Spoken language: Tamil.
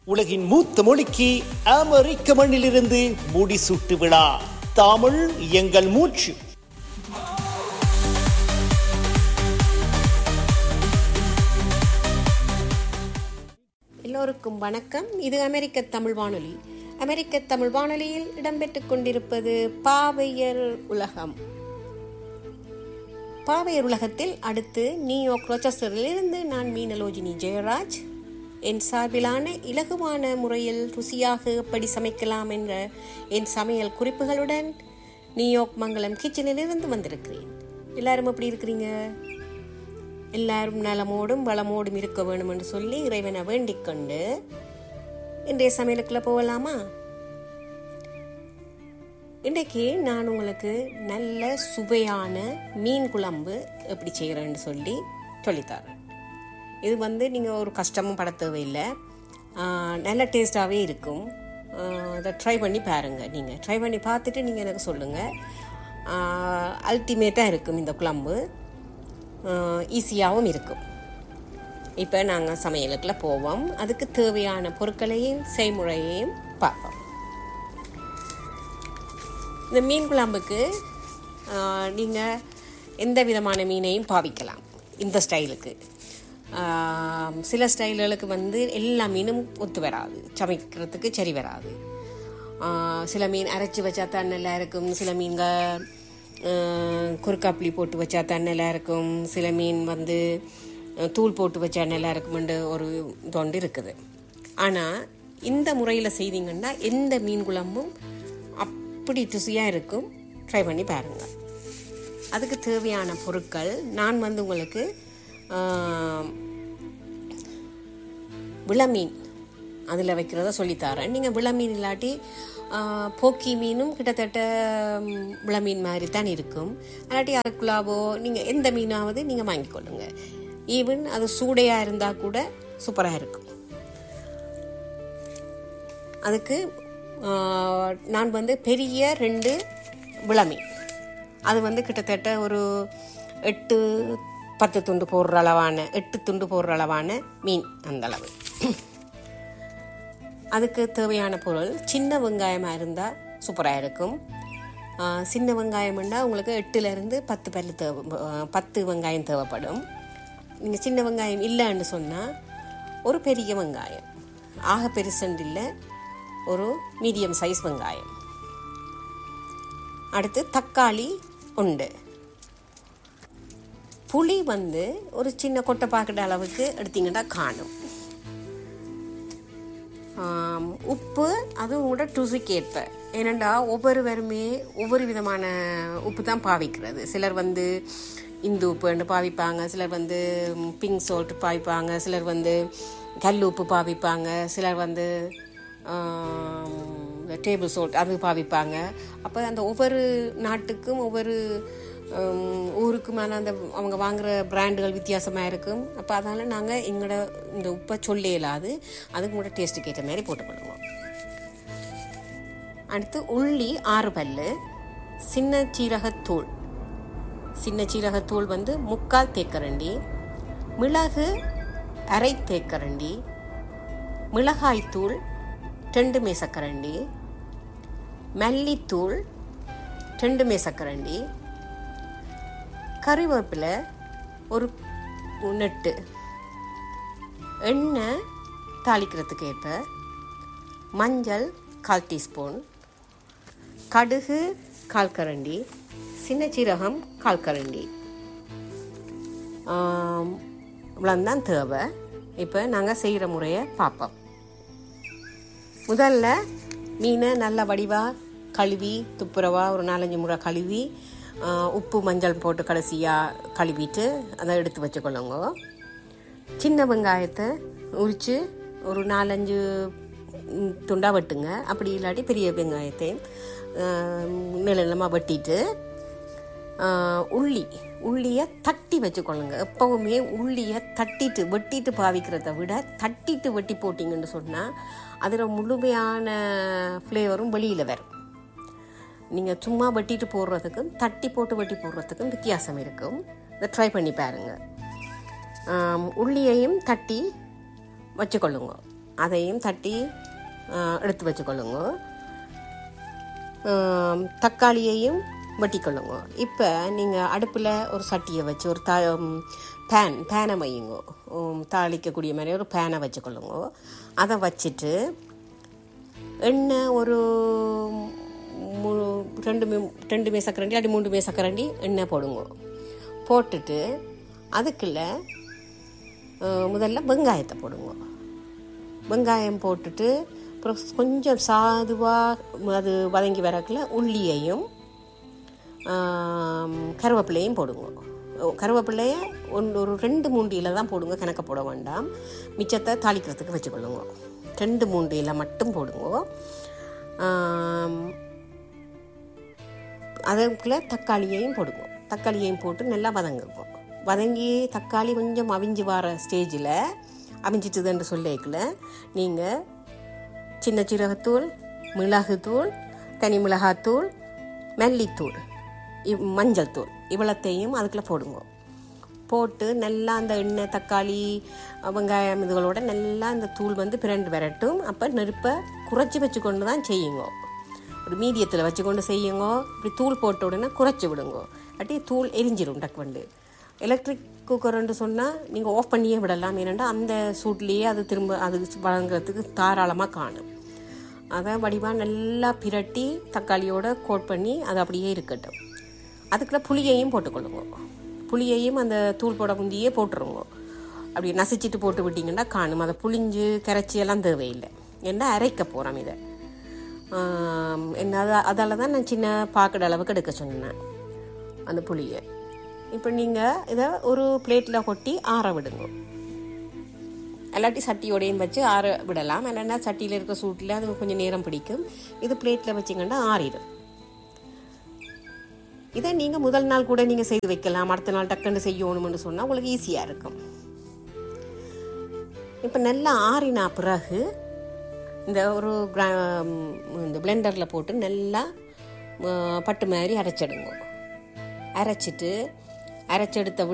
உலகின் மூத்த மொழிக்கு அமெரிக்க மண்ணிலிருந்து முடிசூட்டு விழா தமிழ் எங்கள் மூச்சு எல்லோருக்கும் வணக்கம் இது அமெரிக்க தமிழ் வானொலி அமெரிக்க தமிழ் வானொலியில் இடம்பெற்றுக் கொண்டிருப்பது பாவையர் உலகம் பாவையர் உலகத்தில் அடுத்து நியூயார்க் ரோச்சஸ்டரிலிருந்து நான் மீனலோஜினி ஜெயராஜ் என் சார்பிலான இலகுவான முறையில் ருசியாக எப்படி சமைக்கலாம் என்ற என் சமையல் குறிப்புகளுடன் நியூயார்க் மங்களம் கிச்சனிலிருந்து வந்திருக்கிறேன் எல்லாரும் எப்படி இருக்கிறீங்க எல்லாரும் நலமோடும் வளமோடும் இருக்க வேணும் என்று சொல்லி இறைவனை வேண்டிக் கொண்டு இன்றைய சமையலுக்குள்ள போகலாமா இன்றைக்கு நான் உங்களுக்கு நல்ல சுவையான மீன் குழம்பு எப்படி செய்கிறேன்னு சொல்லி சொல்லித்தரேன் இது வந்து நீங்கள் ஒரு கஷ்டமும் பட தேவையில்லை ஆஹ், நல்ல டேஸ்டாகவே இருக்கும் ஆஹ், இதை ட்ரை பண்ணி பாருங்கள் நீங்கள் ட்ரை பண்ணி பார்த்துட்டு நீங்கள் எனக்கு சொல்லுங்கள் அல்டிமேட்டாக இருக்கும் இந்த குழம்பு ஈஸியாகவும் இருக்கும் இப்போ நாங்கள் சமையலுக்குள்ள போவோம் அதுக்கு தேவையான பொருட்களையும் செய்முறையையும் பார்ப்போம் இந்த மீன் குழம்புக்கு நீங்கள் எந்த விதமான மீனையும் பாவிக்கலாம் இந்த ஸ்டைலுக்கு ஆஹ், சில ஸ்டைல்களுக்கு வந்து எல்லா மீனும் ஒத்து வராது சமைக்கிறதுக்கு சரி வராது ஆஹ், சில மீன் அரைச்சி வச்சா தான் நல்லா இருக்கும் சில மீன்கள் ஆஹ், குறுக்காப்புளி போட்டு வச்சா தான் நல்லா இருக்கும் சில மீன் வந்து அஹ், தூள் போட்டு வச்சா நல்லா இருக்குமென்று ஒரு தொண்டு இருக்குது ஆனால் இந்த முறையில் செய்தீங்கன்னா எந்த மீன் குழம்பும் அப்படி ருசியாக இருக்கும் ட்ரை பண்ணி பாருங்கள் அதுக்கு தேவையான பொருட்கள் நான் வந்து உங்களுக்கு ஆஹ், விளமீன் அதில் வைக்கிறத சொல்லித்தரேன் நீங்கள் விளமீன் இல்லாட்டி ஆஹ், போக்கி மீனும் கிட்டத்தட்ட ம், விளமீன் மாதிரி தான் இருக்கும் இல்லாட்டி அரைக்குலாவோ நீங்கள் எந்த மீனாவது நீங்கள் வாங்கிக்கொள்ளுங்க ஈவன் அது சூடையாக இருந்தால் கூட சூப்பராக இருக்கும் அதுக்கு ஆஹ், நான் வந்து பெரிய ரெண்டு விளமீன் அது வந்து கிட்டத்தட்ட ஒரு எட்டு பத்து துண்டு போடுற அளவான எட்டு துண்டு போடுற அளவான மீன் அந்த அளவு அதுக்கு தேவையான பொருள் சின்ன வெங்காயமாக இருந்தால் சூப்பராக இருக்கும் ஆஹ், சின்ன வெங்காயம்னா உங்களுக்கு எட்டுலேருந்து பத்து பல்லு தேவை ஆஹ், பத்து வெங்காயம் தேவைப்படும் நீங்கள் சின்ன வெங்காயம் இல்லைன்னு சொன்னால் ஒரு பெரிய வெங்காயம் ஆக பெருசண்டு இல்லை ஒரு மீடியம் சைஸ் வெங்காயம் அடுத்து தக்காளி உண்டு புளி வந்து ஒரு சின்ன கொட்டை பாக்கெட் அளவுக்கு எடுத்தீங்கன்னா காணும் ஆம், உப்பு அது உங்களோட ருசிக்கேற்ப ஏனண்டா ஒவ்வொருவருமே ஒவ்வொரு விதமான உப்பு தான் பாவிக்கிறது சிலர் வந்து இந்து உப்புன்னு பாவிப்பாங்க சிலர் வந்து பிங்க் சால்ட் பாவிப்பாங்க சிலர் வந்து கல் உப்பு பாவிப்பாங்க சிலர் வந்து டேபிள் சால்ட் அது பாவிப்பாங்க அப்போ அந்த ஒவ்வொரு நாட்டுக்கும் ஒவ்வொரு ஹம், ஊருக்குமான அந்த அவங்க வாங்குற பிராண்டுகள் வித்தியாசமாக இருக்கும் அப்போ அதனால் நாங்கள் எங்களோட இந்த உப்பை சொல்ல இயலாது அதுக்கு கூட டேஸ்ட்டுக்கு ஏற்ற மாதிரி போட்டுக்கொள்ளுவோம் அடுத்து உள்ளி ஆறு பல்லு சின்ன சீரகத்தூள் சின்ன சீரகத்தூள் வந்து முக்கால் தேக்கரண்டி மிளகு அரை தேக்கரண்டி மிளகாய்த்தூள் ரெண்டு மேசக்கரண்டி மல்லித்தூள் ரெண்டு மேசக்கரண்டி கறிவேப்பிலை ஒரு நெட்டு எண்ணெய் தாளிக்கிறதுக்கு ஏற்ப மஞ்சள் கால் டீஸ்பூன் கடுகு கால் கரண்டி சின்ன சீரகம் கால் கரண்டி இவ்வளோந்தான் தேவை இப்போ நாங்கள் செய்கிற முறையை பார்ப்போம் முதல்ல மீனை நல்லா வடிவாக கழுவி துப்புரவா ஒரு நாலஞ்சு முறை கழுவி ஆ, உப்பு மஞ்சள் போட்டு கடைசியாக கழுவிட்டு அதை எடுத்து வச்சுக்கொள்ளுங்க சின்ன வெங்காயத்தை உரித்து ஒரு நாலஞ்சு ம், துண்டா வெட்டுங்க அப்படி இல்லாட்டி பெரிய வெங்காயத்தை நிலமாக வெட்டிட்டு ஆ, உள்ளி உள்ளியை தட்டி வச்சுக்கொள்ளுங்க எப்பவுமே உள்ளியை தட்டிட்டு வெட்டிட்டு பாவிக்கிறத விட தட்டிட்டு வெட்டி போட்டிங்கன்னு சொன்னால் அதில் முழுமையான ஃப்ளேவரும் வெளியில் வரும் நீங்கள் சும்மா வெட்டிட்டு போடுறதுக்கும் தட்டி போட்டு வெட்டி போடுறதுக்கும் வித்தியாசம் இருக்கும் இதை ட்ரை பண்ணி பாருங்கள் ஆம், உள்ளியையும் தட்டி வச்சுக்கொள்ளுங்க அதையும் தட்டி ஆ, எடுத்து வச்சுக்கொள்ளுங்க ஆம், தக்காளியையும் வெட்டிக்கொள்ளுங்க இப்போ நீங்கள் அடுப்பில் ஒரு சட்டியை வச்சு ஒரு த பேன் பேனை வையுங்க உம், தாளிக்கக்கூடிய மாதிரி ஒரு பேனை வச்சுக்கொள்ளுங்க அதை வச்சுட்டு எண்ணெய் ஒரு மூணு ரெண்டு மீ ரெண்டு மேசக்கரண்டி அப்படி மூணு மேசக்கரண்டி எண்ணெய் போடுங்க போட்டுட்டு அதுக்குள்ள அஹ், முதல்ல வெங்காயத்தை போடுங்க வெங்காயம் போட்டுட்டு அப்புறம் கொஞ்சம் சாதுவாக அது வதங்கி வரக்குள்ள உள்ளியையும் ஆம், கருவேப்பிலையும் போடுங்க ஓ, கருவேப்பிலையை ஒன்று ஒரு ரெண்டு மூண்டியில் தான் போடுங்க கணக்க போட வேண்டாம் மிச்சத்தை தாளிக்கிறதுக்கு வச்சுக்கொள்ளுங்க ரெண்டு மூண்டியில் மட்டும் போடுங்க ஆம், அதுக்குள்ளே தக்காளியையும் போடுங்க தக்காளியையும் போட்டு நல்லா வதங்குங்க வதங்கி தக்காளி கொஞ்சம் அவிஞ்சு வர ஸ்டேஜில் அவிஞ்சிட்டுதுன்னு சொல்லிக்கல நீங்கள் சின்ன சீரகத்தூள் மிளகுத்தூள் தனி மிளகாத்தூள் மல்லித்தூள் இவ் மஞ்சள் தூள் இவ்வளத்தையும் அதுக்குள்ளே போடுங்க போட்டு நல்லா அந்த எண்ணெய் தக்காளி வெங்காயம் இதுகளோட நல்லா அந்த தூள் வந்து பிரண்டு வரட்டும் அப்போ நெருப்பை குறைச்சி வச்சுக்கொண்டு தான் செய்யுங்க ஒரு மீடியத்தில் வச்சுக்கொண்டு செய்யுங்க இப்படி தூள் போட்ட உடனே குறைச்சி விடுங்க அப்படி தூள் எரிஞ்சிடும் டக்குவண்டு எலக்ட்ரிக் குக்கர்னு சொன்னால் நீங்கள் ஆஃப் பண்ணியே விடலாம் ஏனென்றால் அந்த சூட்லேயே அது திரும்ப அது வழங்குறதுக்கு தாராளமாக காணும் அதை வடிவாக நல்லா பிரட்டி தக்காளியோட கோட் பண்ணி அது அப்படியே இருக்கட்டும் அதுக்குள்ள புளியையும் போட்டுக்கொள்ளுங்க புளியையும் அந்த தூள் போட முந்தியே போட்டுருங்க அப்படி நசிச்சிட்டு போட்டு விட்டிங்கன்னா காணும் அதை புளிஞ்சு கரைச்சி எல்லாம் தேவையில்லை ஏன்னா அரைக்க போகிறோம் இதை ஆம், என்ன அத- அதால தான் நான் சின்ன பாக்கெட் அளவுக்கு எடுக்க சொன்னேன் அந்த புளியை இப்போ நீங்கள் இதை ஒரு பிளேட்டில் கொட்டி ஆற விடுங்க இல்லாட்டி சட்டியோடையும் வச்சு ஆற விடலாம் இல்லைன்னா சட்டியில் இருக்க சூட்டில் அது கொஞ்சம் நேரம் பிடிக்கும் இது பிளேட்டில் வச்சிங்கன்னா ஆறிடும் இதை நீங்கள் முதல் நாள் கூட நீங்கள் செய்து வைக்கலாம் அடுத்த நாள் டக்குன்னு செய்யணும்னு சொன்னால் உங்களுக்கு ஈஸியாக இருக்கும் இப்போ நல்லா ஆறினா பிறகு இந்த ஒரு கிரா இந்த பிளெண்டரில் போட்டு நல்லா ஆ, பட்டு மாதிரி அரைச்சிடுங்க அரைச்சிட்டு அரைச்செடுத்த